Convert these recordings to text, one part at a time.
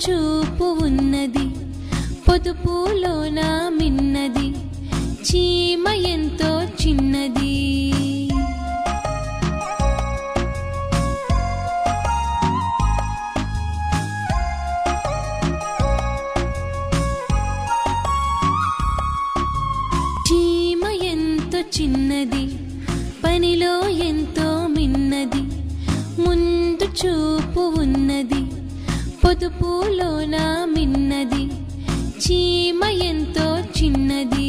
చూపు ఉన్నది పొదుపులోన మిన్నది చీమ ఎంతో చిన్నది చీమ ఎంతో చిన్నది పనిలో ఎంతో మిన్నది ముందు చూపు ఉన్నది పొదుపులోన మిన్నది చీమ ఎంతో చిన్నది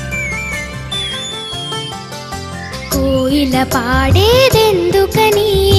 కోయిల పాడేదెందుకని